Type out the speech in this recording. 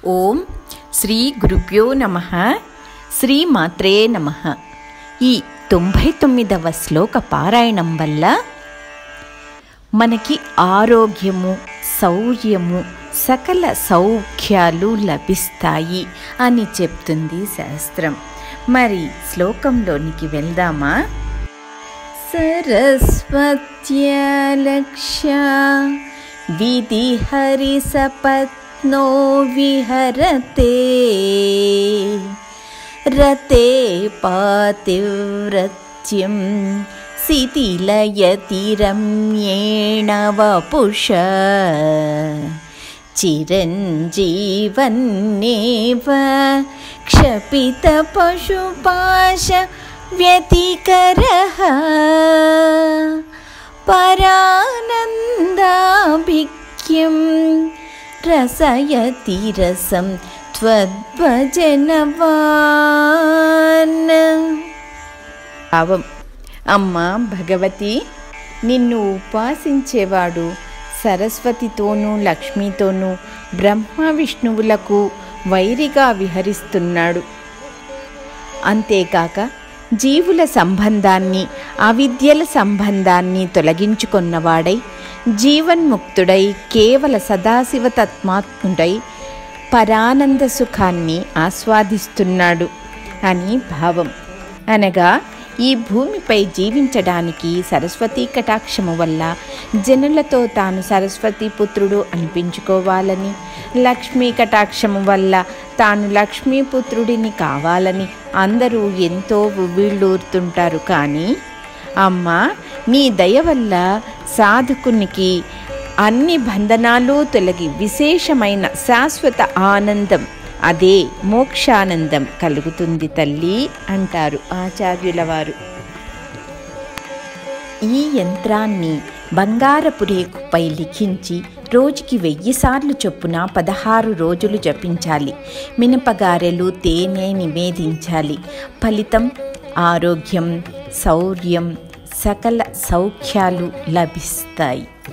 ఓం శ్రీ గురుభ్యో నమ శ్రీ మాత్రే నమ ఈ తొంభై తొమ్మిదవ శ్లోక పారాయణం వల్ల మనకి ఆరోగ్యము శౌర్యము సకల సౌఖ్యాలు లభిస్తాయి అని చెప్తుంది శాస్త్రం మరి శ్లోకంలోనికి వెళ్దామా सरस्वत्यलक्ष्य विधिहरिसपत्नो विहरते रते पातिव्रत्यं शिथिलयति रम्येण वपुष चिरञ्जीवन्नेव क्षपितपशुपाश व्यतिकरः परानन्दाभिक्यं रसयति रसं त्वद्भजनवान् భావం అమ్మ భగవతి నిన్ను ఉపాసించేవాడు సరస్వతితోనూ లక్ష్మితోనూ బ్రహ్మ విష్ణువులకు వైరిగా విహరిస్తున్నాడు అంతేకాక జీవుల సంబంధాన్ని అవిద్యల సంబంధాన్ని తొలగించుకున్నవాడై జీవన్ముక్తుడై కేవల సదాశివ తత్మాత్ముడై పరానంద సుఖాన్ని ఆస్వాదిస్తున్నాడు అని భావం అనగా ఈ భూమిపై జీవించడానికి సరస్వతీ కటాక్షము వల్ల జనులతో తాను సరస్వతి పుత్రుడు అనిపించుకోవాలని లక్ష్మీ కటాక్షము వల్ల తాను లక్ష్మీపుత్రుడిని కావాలని అందరూ ఎంతో వీళ్ళూరుతుంటారు కానీ అమ్మ నీ దయ వల్ల సాధకునికి అన్ని బంధనాలు తొలగి విశేషమైన శాశ్వత ఆనందం అదే మోక్షానందం కలుగుతుంది తల్లి అంటారు ఆచార్యుల వారు ఈ యంత్రాన్ని బంగారపు రేకుపై లిఖించి రోజుకి వెయ్యి సార్లు చొప్పున పదహారు రోజులు జపించాలి మినపగారెలు తేనె నివేదించాలి ఫలితం ఆరోగ్యం శౌర్యం సకల సౌఖ్యాలు లభిస్తాయి